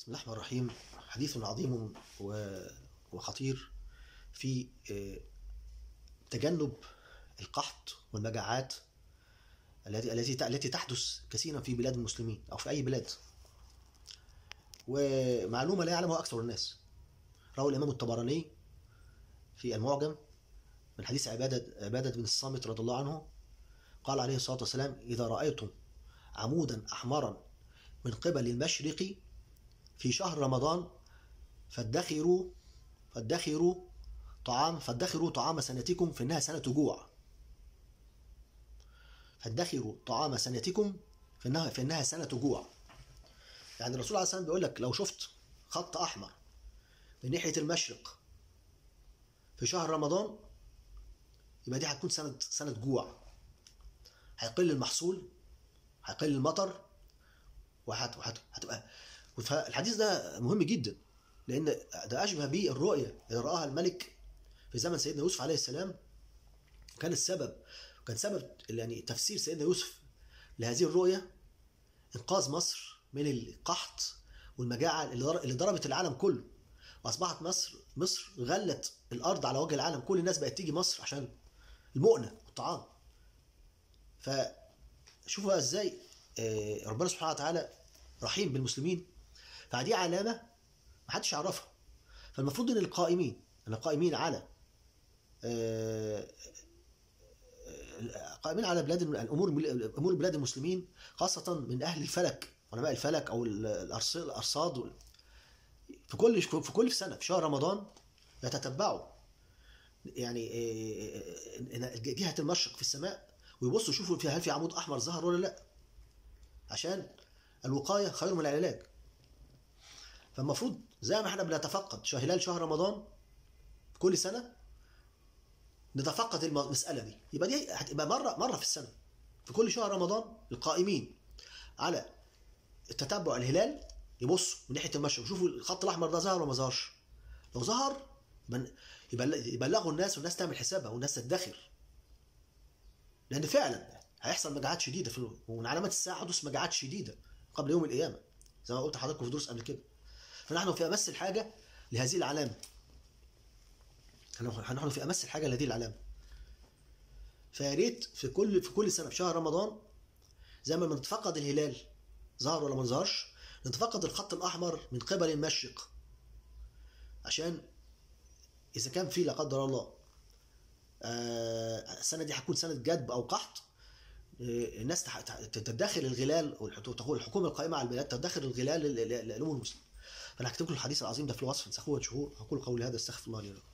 بسم الله الرحمن الرحيم حديث عظيم و- وخطير في آه، تجنب القحط والمجاعات التي التي التي تحدث كثيرا في بلاد المسلمين او في اي بلاد ومعلومه لا يعلمها اكثر الناس روى الامام الطبراني في المعجم من حديث عباده عباده بن الصامت رضي الله عنه قال عليه الصلاه والسلام اذا رايتم عمودا احمرا من قبل المشرق في شهر رمضان فادخروا فادخروا طعام فادخروا طعام سنتكم فإنها سنة جوع فادخروا طعام سنتكم فإنها فإنها سنة جوع يعني الرسول عليه الصلاة والسلام بيقول لك لو شفت خط أحمر من ناحية المشرق في شهر رمضان يبقى دي هتكون سنة سنة جوع هيقل المحصول هيقل المطر وهت- وهت- هتبقى فالحديث ده مهم جدا لان ده اشبه به الرؤيه اللي راها الملك في زمن سيدنا يوسف عليه السلام كان السبب كان سبب يعني تفسير سيدنا يوسف لهذه الرؤيه انقاذ مصر من القحط والمجاعه اللي ضر- اللي ضربت العالم كله واصبحت مصر مصر غلت الارض على وجه العالم كل الناس بقت تيجي مصر عشان المؤنه والطعام فشوفوا بقى ازاي آه، ربنا سبحانه وتعالى رحيم بالمسلمين فدي علامه محدش يعرفها فالمفروض ان القائمين ان القائمين على آه، آه، قائمين على بلاد الامور امور بلاد المسلمين خاصه من اهل الفلك علماء الفلك او الأرص- الارصاد وال- في كل في كل سنه في شهر رمضان يتتبعوا يعني آه، آه، جهه المشرق في السماء ويبصوا يشوفوا فيها هل في عمود احمر ظهر ولا لا عشان الوقايه خير من العلاج فالمفروض زي ما احنا بنتفقد شه- هلال شهر رمضان كل سنه نتفقد الم- المساله دي يبقى دي هتبقى مره مره في السنه في كل شهر رمضان القائمين على التتبع الهلال يبصوا من ناحيه المشرق يشوفوا الخط الاحمر ده ظهر ولا ما ظهرش لو ظهر يبقى يبلغ- يبلغوا الناس والناس تعمل حسابها والناس تدخر لان فعلا هيحصل مجاعات شديده في ومن علامات الساعه حدوث مجاعات شديده قبل يوم القيامه زي ما قلت لحضراتكم في دروس قبل كده فنحن في امس الحاجه لهذه العلامه نحن في امس الحاجه لهذه العلامه فيا ريت في كل في كل سنه في شهر رمضان زي ما بنتفقد الهلال ظهر ولا ما ظهرش نتفقد الخط الاحمر من قبل المشرق عشان اذا كان في لا قدر الله آه، السنه دي هتكون سنه جدب او قحط آه، الناس تح- تح- تتدخل الغلال وتقول الحكومه القائمه على البلاد تدخل الغلال للامور المسلمه فانا هكتب لكم الحديث العظيم ده في الوصف انسخوه شهور اقول قولي هذا استغفر الله لي ولكم